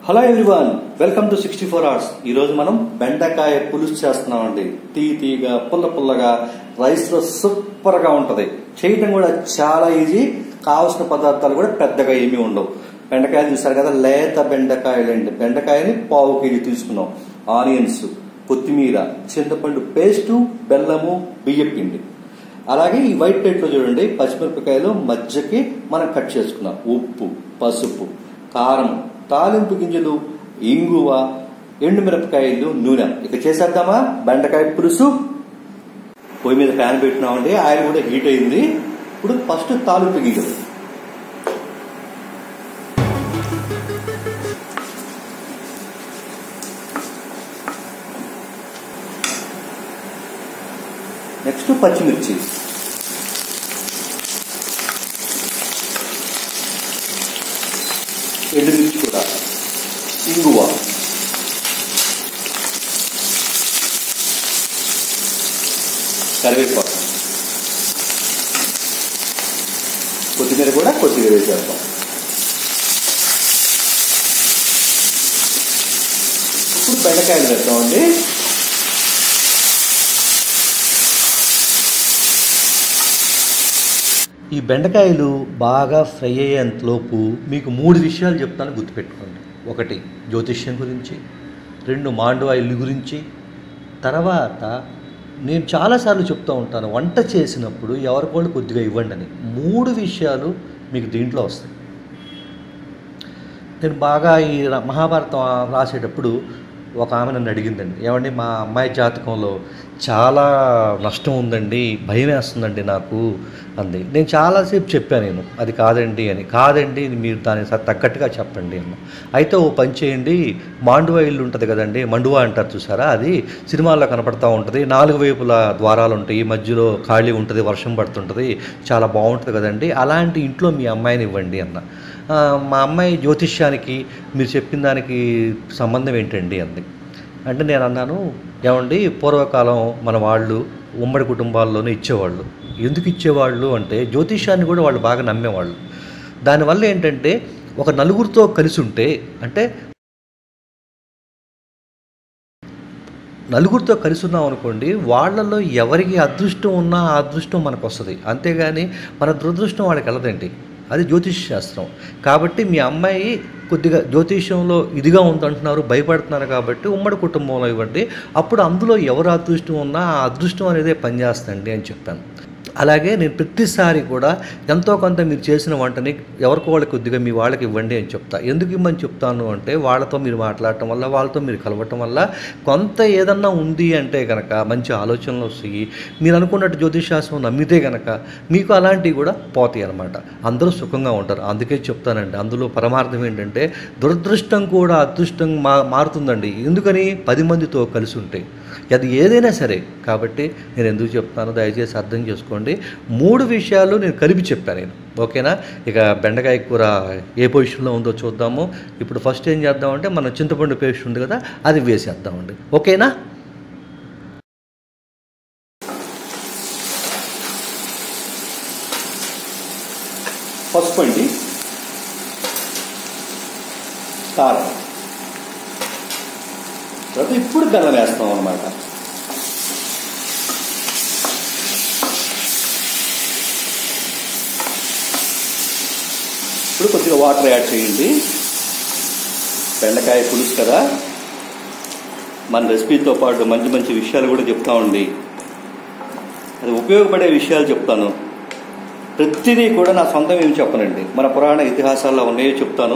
hello everyone welcome to sixty four hours ఈ రోజు మనం బెండకాయ పులుసు చేస్తున్నామండి తీ తీగా పుల్ల పుల్లగా రైస్ లో సూపర్ గా ఉంటది చేయటం కూడా చాలా ఈజీ కావలసిన పదార్థాలు కూడా పెద్దగా ఏమీ ఉండవు బెండకాయలు చూసారు కదా లేత బెండకాయలు అండి బెండకాయని పావు కేజీ తీసుకున్నాం ఆనియన్స్ కొత్తిమీర చింతపండు పేస్టు బెల్లము బియ్యం పిండి అలాగే ఈ వైట్ ప్లేట్ లో చూడండి పచ్చిమిరపకాయలు మధ్యకి మనం కట్ చేసుకున్నాం ఉప్పు పసుపు కారం తాలింపు గింజలు ఇంగువ ఎండుమిరపకాయలు నూనె ఇక చేసేద్దామా బెండకాయ పులుసు పొయ్యి మీద ప్యాన్ పెట్టినామండి ఆయిల్ కూడా హీట్ అయింది ఇప్పుడు ఫస్ట్ తాలింపు గింజలు నెక్స్ట్ పచ్చిమిర్చి ఎండుమిర్చి కూడా ఇంగువ కరివేపాకు కొత్తిమీర కూడా కొత్తిమీర వేసేద్దాం ఇప్పుడు బెండకాయలు వేద్దామండి ఈ బెండకాయలు బాగా ఫ్రై అయ్యేంతలోపు మీకు మూడు విషయాలు చెప్తాను గుర్తుపెట్టుకోండి ఒకటి జ్యోతిష్యం గురించి రెండు మాండవ ఇల్లు గురించి తర్వాత నేను చాలాసార్లు చెప్తూ ఉంటాను వంట చేసినప్పుడు ఎవరికోళ్ళు కొద్దిగా ఇవ్వండి అని మూడు విషయాలు మీకు దీంట్లో వస్తాయి నేను బాగా ఈ ర- మహాభారతం రాసేటప్పుడు ఒక ఆమె నన్ను అడిగిందండి ఏమండి మా అమ్మాయి జాతకంలో చాలా నష్టం ఉందండి భయం వేస్తుందండి నాకు అంది నేను చాలాసేపు చెప్పాను నేను అది కాదండి అని కాదండి ఇది మీరు దానికి స- తగ్గట్టుగా చెప్పండి అన్న అయితే ఓ పని చేయండి మాండువా ఇల్లు ఉంటుంది కదండి మండువా అంటారు చూసారా అది సినిమాల్లో కనపడతా ఉంటుంది నాలుగు వైపుల ద్వారాలు ఉంటాయి మధ్యలో ఖాళీ ఉంటుంది వర్షం పడుతుంటుంది చాలా బాగుంటుంది కదండి అలాంటి ఇంట్లో మీ అమ్మాయిని ఇవ్వండి అన్న ఆ, మా అమ్మాయి జ్యోతిష్యానికి మీరు చెప్పిన దానికి సంబంధం ఏంటండి అంది అంటే నేను అన్నాను ఏమండి పూర్వకాలం మన వాళ్ళు ఉమ్మడి కుటుంబాల్లోనే ఇచ్చేవాళ్ళు ఎందుకు ఇచ్చేవాళ్ళు అంటే జ్యోతిష్యాన్ని కూడా వాళ్ళు బాగా నమ్మేవాళ్ళు దానివల్ల ఏంటంటే ఒక నలుగురితో కలిసి ఉంటే అంటే నలుగురితో కలిసి ఉన్నాం అనుకోండి వాళ్ళల్లో ఎవరికి అదృష్టం ఉన్నా ఆ అదృష్టం మనకు వస్తుంది అంతేగాని మన దురదృష్టం వాళ్ళకి వెళ్ళదండి అది జ్యోతిష్ శాస్త్రం కాబట్టి మీ అమ్మాయి కొద్దిగా జ్యోతిష్యంలో ఇదిగా ఉందంటున్నారు భయపడుతున్నారు కాబట్టి ఉమ్మడి కుటుంబంలో ఇవ్వండి అప్పుడు అందులో ఎవరు అదృష్టం ఉన్నా ఆ అదృష్టం అనేదే పనిచేస్తండి అని చెప్పాను అలాగే నేను ప్రతిసారి కూడా ఎంతో కొంత మీరు చేసిన వంటని ఎవరికో వాళ్ళకి కొద్దిగా మీ వాళ్ళకి ఇవ్వండి అని చెప్తా ఎందుకు ఇవ్వమని చెప్తాను అంటే వాళ్ళతో మీరు మాట్లాడటం వల్ల వాళ్ళతో మీరు కలవటం వల్ల కొంత ఏదన్నా ఉంది అంటే కనుక మంచి ఆలోచనలు వస్తాయి మీరు అనుకున్నట్టు జ్యోతిషాస్త్రం నమ్మితే కనుక మీకు అలాంటివి కూడా పోతాయి అనమాట అందరూ సుఖంగా ఉంటారు అందుకే చెప్తానండి అందులో పరమార్థం ఏంటంటే దురదృష్టం కూడా అదృష్టం మా మారుతుందండి ఎందుకని పది మందితో కలిసి ఉంటాయి అది ఏదైనా సరే కాబట్టి నేను ఎందుకు చెప్తానో దయచేసి అర్థం చేసుకోండి మూడు విషయాలు నేను కలిపి చెప్పాను నేను ఓకేనా ఇక బెండకాయ కూర ఏ పొజిషన్లో ఉందో చూద్దాము ఇప్పుడు ఫస్ట్ ఏం చేద్దామంటే మన చింతపండు పేస్ట్ ఉంది కదా అది వేసేద్దామండి ఓకేనా పసుపు అండి కారం తర్వాత ఇప్పుడు బెల్లం వేస్తాం అనమాట ఇప్పుడు కొద్దిగా వాటర్ యాడ్ చేయండి బెండకాయ పులుసు కదా మన రెసిపీతో పాటు మంచి మంచి విషయాలు కూడా చెప్తా ఉండి అది ఉపయోగపడే విషయాలు చెప్తాను ప్రతిదీ కూడా నా సొంతం ఏమి చెప్పనండి మన పురాణ ఇతిహాసాల్లో ఉన్నాయో చెప్తాను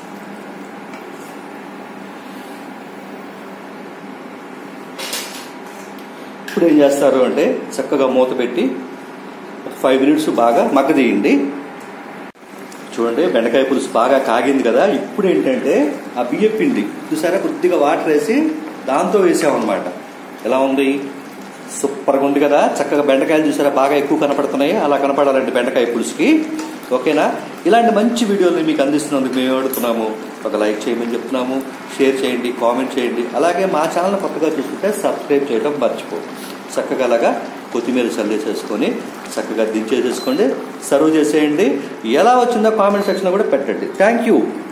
ఇప్పుడు ఏం చేస్తారు అంటే చక్కగా మూత పెట్టి ఫైవ్ మినిట్స్ బాగా మగ్గదీయండి చూడండి బెండకాయ పులుసు బాగా కాగింది కదా ఇప్పుడు ఏంటంటే ఆ బియ్య పిండి చూసారా కొద్దిగా వాటర్ వేసి దాంతో వేసామన్నమాట ఎలా ఉంది సూపర్గా ఉంది కదా చక్కగా బెండకాయలు చూసారా బాగా ఎక్కువ కనపడుతున్నాయి అలా కనపడాలంటే బెండకాయ పులుసుకి ఓకేనా ఇలాంటి మంచి వీడియోలు మీకు అందిస్తున్నందుకు మేము అడుగుతున్నాము ఒక లైక్ చేయమని చెప్తున్నాము షేర్ చేయండి కామెంట్ చేయండి అలాగే మా ఛానల్ కొత్తగా చూసుకుంటే సబ్స్క్రైబ్ చేయడం మర్చిపో చక్కగా అలాగా కొత్తిమీర చల్లేసేసుకొని చక్కగా దించేసేసుకోండి సర్వ్ చేసేయండి ఎలా వచ్చిందో కామెంట్ సెక్షన్లో కూడా పెట్టండి థ్యాంక్ యూ